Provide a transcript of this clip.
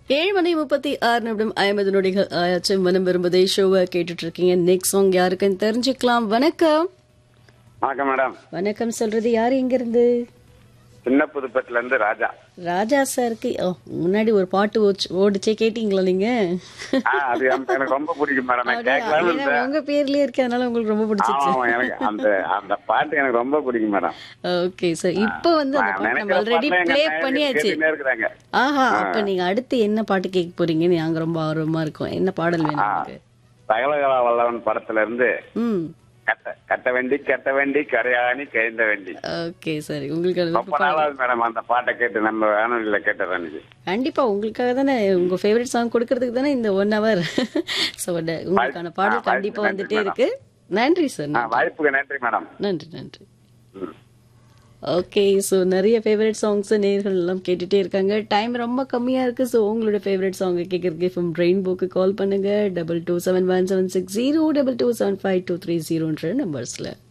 ஏழு மணி முப்பத்தி ஆறு நிமிடம் ஐம்பது நொடிகள் ஆயாச்சு மனம் விரும்புதே ஷோவை கேட்டுட்டு இருக்கீங்க நெக்ஸ்ட் சாங் யாருக்குன்னு தெரிஞ்சுக்கலாம் வணக்கம் வணக்கம் மேடம் வணக்கம் சொல்றது யாரு எங்க இருந்து சின்ன புதுப்பட்டுல இருந்து ராஜா ராஜா சாருக்கு ஓ, முன்னாடி ஒரு பாட்டு ஓச்சு- ஓடிச்சே கேட்டீங்களா நீங்க ஆ, அது எனக்கு எனக்கு ரொம்ப பிடிக்கும் மேடம் நான் அப்படியா? கேட்கலாம்னு ஏன்னா இருந்தேன் உங்க பேர்லயே இருக்கு அதனால உங்களுக்கு ரொம்ப ஆமா பிடிச்சிருச்சு ஆமா, எனக்கு அந்த அந்த பாட்டு எனக்கு ரொம்ப பிடிக்கும் மேடம் ஓகே சார் இப்போ வந்து அந்த நான் பாட்டு நம்ம நினைக்கிற ஆல்ரெடி பாட்டுல எங்க ப்ளே நேயர்கள் பண்ணியாச்சு கேட்டுட்டே இருக்கிறாங்க ஆஹா அப்ப நீங்க அடுத்து என்ன பாட்டு கேட்க போறீங்கன்னு நாங்க ரொம்ப ஆர்வமா இருக்கோம் என்ன பாடல் வேணும் ஆ, உங்களுக்கு சகலகலா வல்லவன் படத்துல இருந்து ம் கட்ட கட்ட வண்டி கட்ட வண்டி கரையாணி கைந்த வண்டி ஓகே சரி உங்களுக்கு அது ரொம்ப விருப்ப பாடல். நாளாவது மேடம் அந்த பாட்டை கேட்டு நம்ம வேணும்ல கேட்டது அன்னைக்கு கண்டிப்பா உங்களுக்காக தானே உங்க ஃபேவரட் சாங் கொடுக்கறதுக்கு தானே இந்த ஒன் ஹவர் ஸோ உங்களுக்கான பாடல் ஆ, கண்டிப்பா நன்றி, வந்துட்டே மேடம். இருக்கு நன்றி சார் ஆ, வாய்ப்புக்கு நன்றி மேடம் நன்றி நன்றி ம். ஓகே ஸோ நிறைய ஃபேவரட் சாங்ஸ் நேர்கள் எல்லாம் கேட்டுட்டே இருக்காங்க டைம் ரொம்ப கம்மியா இருக்கு ஸோ உங்களோட ஃபேவரட் சாங் கேட்கறதுக்கு ஃப்ரம் ரெயின்போக்கு கால் பண்ணுங்க double two seven one seven six zero double two seven five two three ஜீரோன்ற நம்பர்ஸ்ல